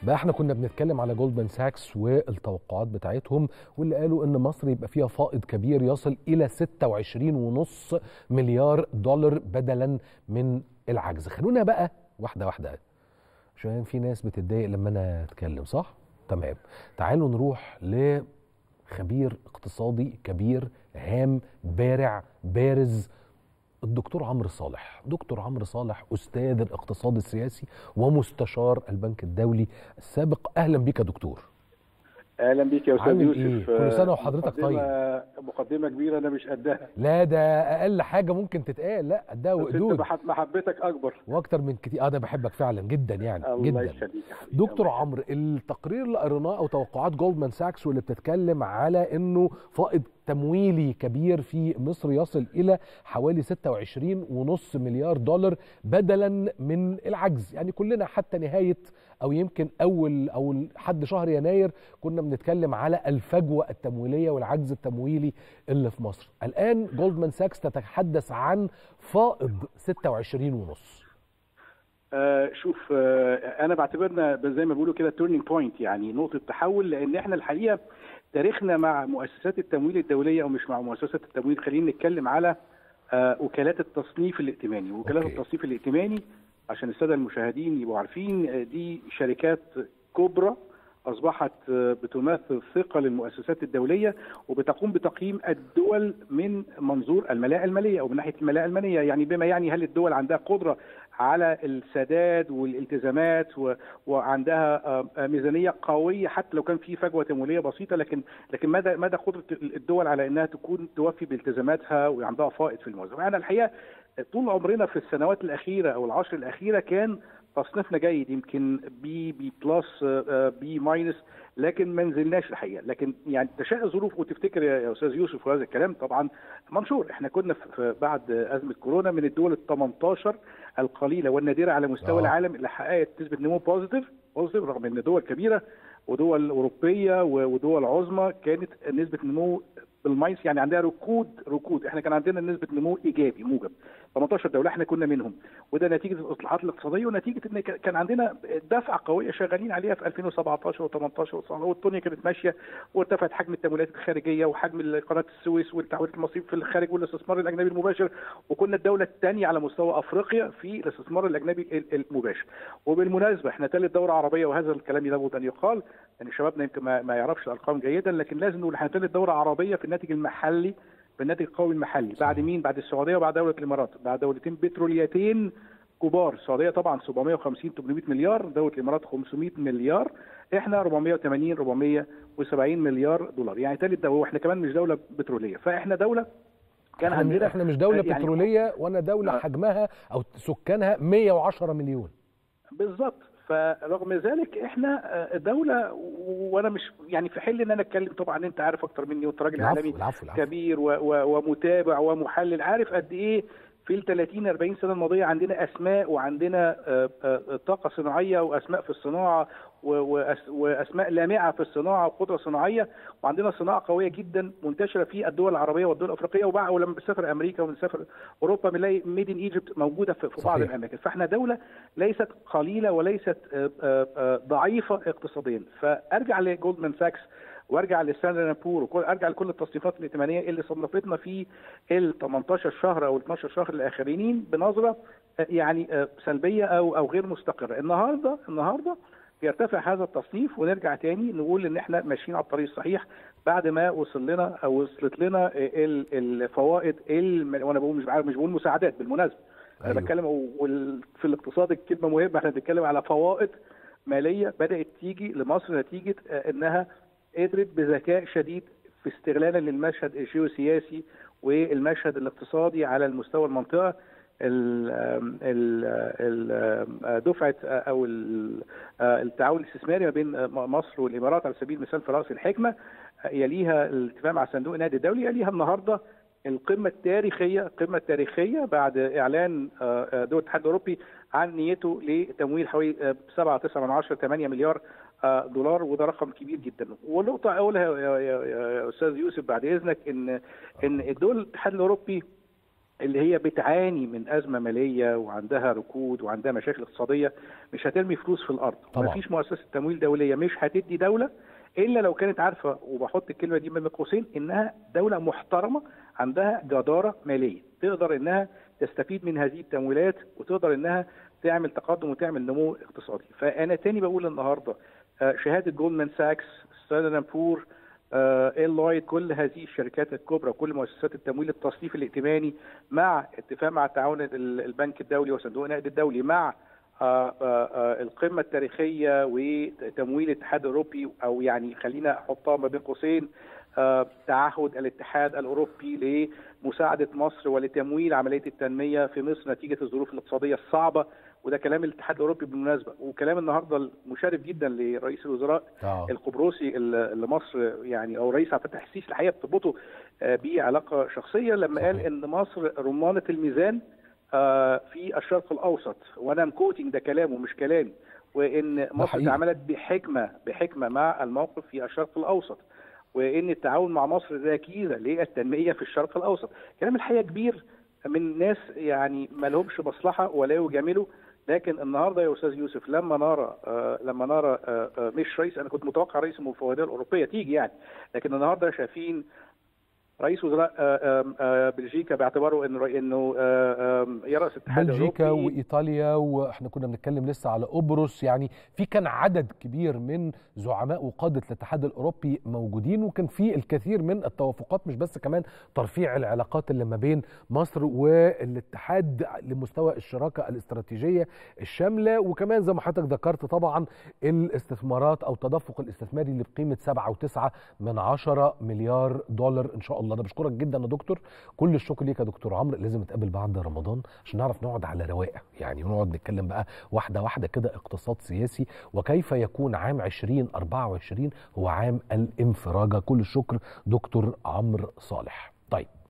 بقى احنا كنا بنتكلم على جولدمان ساكس والتوقعات بتاعتهم واللي قالوا ان مصر يبقى فيها فائض كبير يصل الى 26.5 مليار دولار بدلا من العجز خلونا بقى واحده واحده عشان في ناس بتتضايق لما انا اتكلم صح تمام تعالوا نروح لخبير اقتصادي كبير هام بارع بارز الدكتور عمرو صالح دكتور عمرو صالح أستاذ الاقتصاد السياسي ومستشار البنك الدولي السابق أهلا بك يا دكتور اهلا بيك يا استاذ عامل يوسف إيه؟ كل سنة وحضرتك مقدمة طيب. مقدمه كبيره انا مش قدها لا ده أقل حاجة ممكن تتقال لا ده بس انت وقدود محب- محبتك اكبر واكتر من كتير اه انا بحبك فعلا جدا يعني الله جدا يخليك يا حبيبي دكتور الله عمرو التقرير اللي قريناه او توقعات جولدمان ساكس واللي بتتكلم على انه فائض تمويلي كبير في مصر يصل الى حوالي 26.5 مليار دولار بدلا من العجز يعني كلنا حتى نهايه او يمكن اول او لحد شهر يناير كنا بنتكلم على الفجوه التمويليه والعجز التمويلي اللي في مصر الان جولدمان ساكس تتحدث عن فائض 26.5 آه شوف آه انا بعتبرنا زي ما بيقولوا كده تورنينج بوينت يعني نقطه تحول لان احنا الحقيقه تاريخنا مع مؤسسات التمويل الدوليه او مش مع مؤسسات التمويل خلينا نتكلم على آه وكالات التصنيف الائتماني وكالات أوكي. التصنيف الائتماني عشان الساده المشاهدين يبقوا عارفين آه، دي شركات كبرى اصبحت آه، بتمثل ثقه للمؤسسات الدوليه وبتقوم بتقييم الدول من منظور الملاءه الماليه او من ناحيه الملاءه الماليه يعني بما يعني هل الدول عندها قدره على السداد والالتزامات و... وعندها آه، آه، ميزانيه قويه حتى لو كان في فجوه تمويليه بسيطه لكن لكن مدى مدى قدره الدول على انها تكون توفي بالتزاماتها وعندها فائض في الموازنه. انا الحقيقه طول عمرنا في السنوات الاخيره او العشر الاخيره كان تصنيفنا جيد يمكن بي بي بلس آه، بي ماينس لكن ما نزلناش الحقيقه لكن يعني تشاء الظروف وتفتكر يا يا استاذ يوسف وهذا الكلام طبعا منشور احنا كنا في- في بعد ازمه كورونا من الدول ال 18 القليله والنادره على مستوى آه. العالم اللي حققت نسبه نمو بوزيتيف بوزيتيف رغم ان دول كبيره ودول اوروبيه و- ودول عظمى كانت نسبه نمو بالماينس يعني عندها ركود ركود احنا كان عندنا نسبه نمو ايجابي موجب 18 دوله احنا كنا منهم وده نتيجه الاصلاحات الاقتصاديه ونتيجه ان ك- كان عندنا دفعه قويه شغالين عليها في 2017 و18 و19 والدنيا كانت ماشيه وارتفعت حجم التمويلات الخارجيه وحجم قناه السويس والتعويض المصريف في الخارج والاستثمار الاجنبي المباشر وكنا الدوله الثانيه على مستوى افريقيا في الاستثمار الاجنبي ال- المباشر وبالمناسبه احنا ثالث دوره عربيه وهذا الكلام لابد ان يقال يعني شبابنا يمكن ما, ما يعرفش الارقام جيدا لكن لازم نقول احنا ثالث دوره عربيه في الناتج المحلي بالناتج القومي المحلي بعد مين بعد السعوديه وبعد دوله الامارات بعد دولتين بتروليتين كبار السعوديه طبعا 750 800 مليار دوله الامارات 500 مليار احنا 480 470 مليار دولار يعني ثالث دوله واحنا كمان مش دوله بتروليه فاحنا دوله كان احنا, مش- عندنا احنا مش دولة يعني بترولية وانا دولة آه. حجمها او سكانها 110 مليون بالظبط فرغم ذلك احنا آه، دولة وانا مش يعني في حل ان انا اتكلم طبعا انت عارف اكتر مني وانت راجل العفو عالمي العفو العفو كبير و و ومتابع ومحلل عارف قد ايه في ال 30 40 سنه الماضيه عندنا اسماء وعندنا آه، آه، طاقه صناعيه واسماء في الصناعه و- وأس- واسماء لامعه في الصناعه وقدره صناعيه وعندنا صناعه قويه جدا منتشره في الدول العربيه والدول الافريقيه وبع- ولما بنسافر امريكا وبنسافر اوروبا بنلاقي ميد ان ايجيبت موجوده في في بعض صحيح. الاماكن فاحنا دوله ليست قليله وليست آه، آه، آه، ضعيفه اقتصاديا فارجع لجولدمان ساكس وارجع لستاندرد بور وارجع لكل التصنيفات الائتمانيه اللي صنفتنا في ال 18 شهر او ال 12 شهر الاخرين بنظره آه، يعني آه، سلبيه او او غير مستقره النهارده النهارده يرتفع هذا التصنيف ونرجع تاني نقول ان احنا ماشيين على الطريق الصحيح بعد ما وصل لنا او وصلت لنا ال- الفوائد الم- وانا بقول مش عارف مش بقول مساعدات بالمناسبه انا أيوه. بتكلم وال- في الاقتصاد الكلمه مهمه احنا بنتكلم على فوائد ماليه بدات تيجي لمصر نتيجه آه، انها قدرت بذكاء شديد في استغلالا للمشهد الجيوسياسي والمشهد الاقتصادي على المستوى المنطقه ال- آم، ال- ال- آم، دفعه آه، او ال- آه، التعاون الاستثماري ما بين آه، مصر والامارات على سبيل المثال في راس الحكمه آه، يليها الاتفاق مع صندوق النقد الدولي يليها النهارده القمه التاريخيه القمه التاريخيه بعد اعلان آه، آه، دول الاتحاد الاوروبي عن نيته لتمويل حوالي آه، 7 9 من 10 8 مليار آه، دولار وده رقم كبير جدا والنقطه اقولها يا, يا, يا استاذ يوسف بعد اذنك ان ان الدول الاتحاد الاوروبي اللي هي بتعاني من ازمه ماليه وعندها ركود وعندها مشاكل اقتصاديه مش هترمي فلوس في الارض طبعا. مفيش مؤسسه تمويل دوليه مش هتدي دوله الا لو كانت عارفه وبحط الكلمه دي بين قوسين انها دوله محترمه عندها جداره ماليه تقدر انها تستفيد من هذه التمويلات وتقدر انها تعمل تقدم وتعمل نمو اقتصادي فانا تاني بقول النهارده آه، شهاده جولدمان ساكس ستاندرد بور ايلويد كل هذه الشركات الكبرى كل مؤسسات التمويل التصنيف الائتماني مع اتفاق مع التعاون ال- البنك الدولي وصندوق النقد الدولي مع آه، آه، آه، القمه التاريخيه وتمويل الاتحاد الاوروبي او يعني خلينا احطها ما بين قوسين آه، تعهد الاتحاد الاوروبي لمساعده مصر ولتمويل عمليه التنميه في مصر نتيجه الظروف الاقتصاديه الصعبه وده كلام الاتحاد الاوروبي بالمناسبه وكلام النهارده المشرف جدا لرئيس الوزراء آه. القبرصي اللي اللي مصر يعني او رئيس عبد الفتاح السيسي الحقيقه بتربطه آه، بيه علاقه شخصيه لما قال صحيح. ان مصر رمانه الميزان آه، في الشرق الاوسط وانا مكوتنج ده كلامه مش كلامي وان مصر حقيقي. تعاملت بحكمه بحكمه مع الموقف في الشرق الاوسط وان التعاون مع مصر ركيزه للتنميه في الشرق الاوسط كلام الحقيقه كبير من ناس يعني ما لهمش مصلحه ولا يجاملوا لكن النهارده يا استاذ يوسف لما نرى آه لما نرى آه آه مش رئيس انا كنت متوقع رئيس المفوضيه الاوروبيه تيجي يعني لكن النهارده شايفين رئيس وزراء آه، آم، آه، بلجيكا باعتباره انه انه آه، آم، يرأس الاتحاد بلجيكا الاوروبي وايطاليا واحنا كنا بنتكلم لسه على قبرص يعني في كان عدد كبير من زعماء وقاده الاتحاد الاوروبي موجودين وكان في الكثير من التوافقات مش بس كمان ترفيع العلاقات اللي ما بين مصر والاتحاد لمستوى الشراكه الاستراتيجيه الشامله وكمان زي ما حضرتك ذكرت طبعا الاستثمارات او التدفق الاستثماري اللي بقيمه 7.9 من 10 مليار دولار ان شاء الله انا بشكرك جدا يا دكتور كل الشكر ليك يا دكتور عمرو لازم نتقابل بعد رمضان عشان نعرف نقعد على رواقه يعني ونقعد نتكلم بقى واحده واحده كده اقتصاد سياسي وكيف يكون عام 2024 هو عام الانفراجه كل الشكر دكتور عمرو صالح طيب